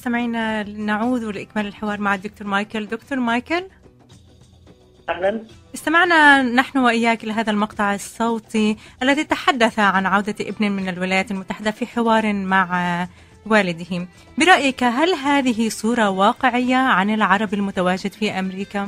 مستمعينا نعود لإكمال الحوار مع الدكتور مايكل دكتور مايكل اهلا استمعنا نحن وإياك لهذا المقطع الصوتي الذي تحدث عن عودة ابن من الولايات المتحدة في حوار مع والده برأيك هل هذه صورة واقعية عن العرب المتواجد في أمريكا؟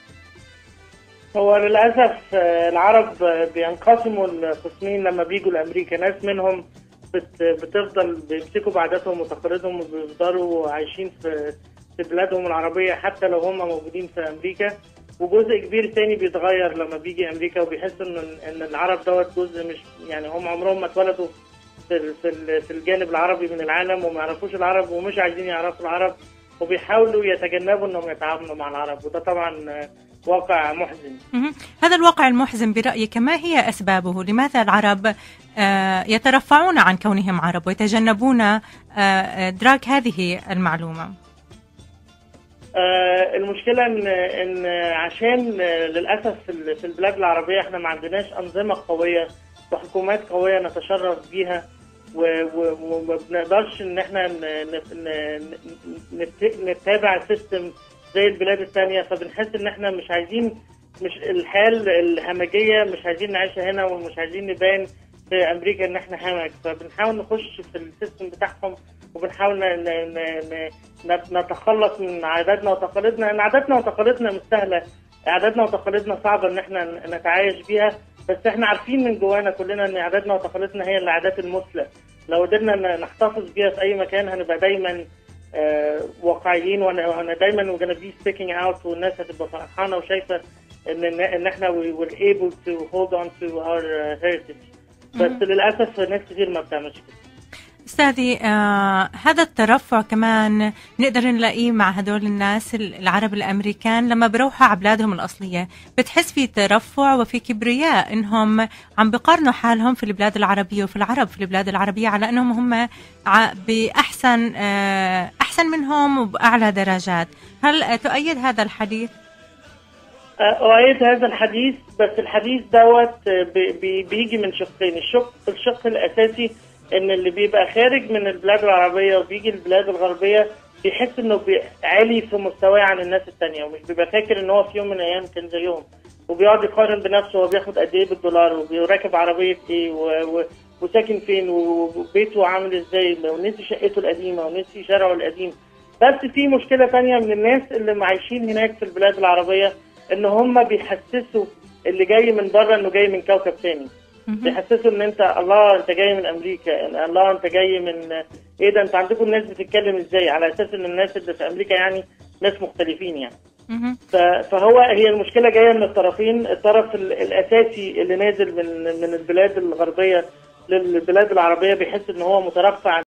هو للاسف آه، العرب آه، بينقسموا القسمين لما بيجوا لامريكا ناس منهم بت بتفضل بيمسكوا بعاداتهم وتقاليدهم وبيفضلوا عايشين في في بلادهم العربيه حتى لو هم موجودين في امريكا وجزء كبير تاني بيتغير لما بيجي امريكا وبيحس ان ان العرب دوت جزء مش يعني هم عمرهم ما اتولدوا في ال- في ال- في الجانب العربي من العالم وما يعرفوش العرب ومش عايزين يعرفوا العرب وبيحاولوا يتجنبوا انهم يتعاملوا مع العرب وده طبعا آه، واقع محزن مهم. هذا الواقع المحزن برأيك ما هي أسبابه؟ لماذا العرب آه، يترفعون عن كونهم عرب ويتجنبون آه، إدراك هذه المعلومة؟ آه، المشكلة إن إن عشان آه، للأسف في ال- في البلاد العربية إحنا ما عندناش أنظمة قوية وحكومات قوية نتشرف بيها و- و- وما بنقدرش إن إحنا ن- ن- ن- نت- نتابع سيستم زي البلاد التانية فبنحس إن إحنا مش عايزين مش الحياة الهمجية مش عايزين نعيشها هنا ومش عايزين نبان في أمريكا إن إحنا همج فبنحاول نخش في السيستم بتاعهم وبنحاول ن- ن- ن- ن- نتخلص من عاداتنا وتقاليدنا لان عاداتنا وتقاليدنا مش سهله عاداتنا وتقاليدنا صعبه ان احنا ن- نتعايش بيها بس احنا عارفين من جوانا كلنا ان عاداتنا وتقاليدنا هي العادات المثلى لو قدرنا ن- نحتفظ بيها في اي مكان هنبقى دايما آه، واقعيين وانا وأنا دايما we're gonna be sticking out والناس هتبقى فرحانه وشايفه ان ان إن احنا we were able to hold on to our uh, heritage بس للاسف ناس كتير ما بتعملش كده أستاذي آه هذا الترفع كمان نقدر نلاقيه مع هدول الناس العرب الأمريكان لما بروحوا على بلادهم الأصلية بتحس في ترفع وفي كبرياء إنهم عم بقارنوا حالهم في البلاد العربية وفي العرب في البلاد العربية على إنهم هم ع- بأحسن آه أحسن منهم وبأعلى درجات هل آه، تؤيد هذا الحديث؟ أؤيد هذا الحديث بس الحديث دوت بي- بي- بيجي من شقين الشق الشق الأساسي إن اللي بيبقى خارج من البلاد العربية وبيجي البلاد الغربية بيحس إنه بي- عالي في مستواه عن الناس التانية ومش بيبقى فاكر إن هو في يوم من الأيام كان زيهم وبيقعد يقارن بنفسه هو بياخد قد إيه بالدولار وبيراكب عربية إيه و... و... وساكن فين وبيته عامل إزاي ونسي شقته القديمة ونسي شارعه القديم بس في مشكلة تانية من الناس اللي عايشين هناك في البلاد العربية ان هم بيحسسوا اللي جاي من بره انه جاي من كوكب تاني بيحسسوا ان انت الله انت جاي من امريكا إن الله انت جاي من ايه ده انت عندكم الناس بتتكلم ازاي على اساس ان الناس اللي في امريكا يعني ناس مختلفين يعني مهم. ف- فهو هي المشكله جايه من الطرفين الطرف ال- الاساسي اللي نازل من من البلاد الغربيه للبلاد العربيه بيحس ان هو مترفع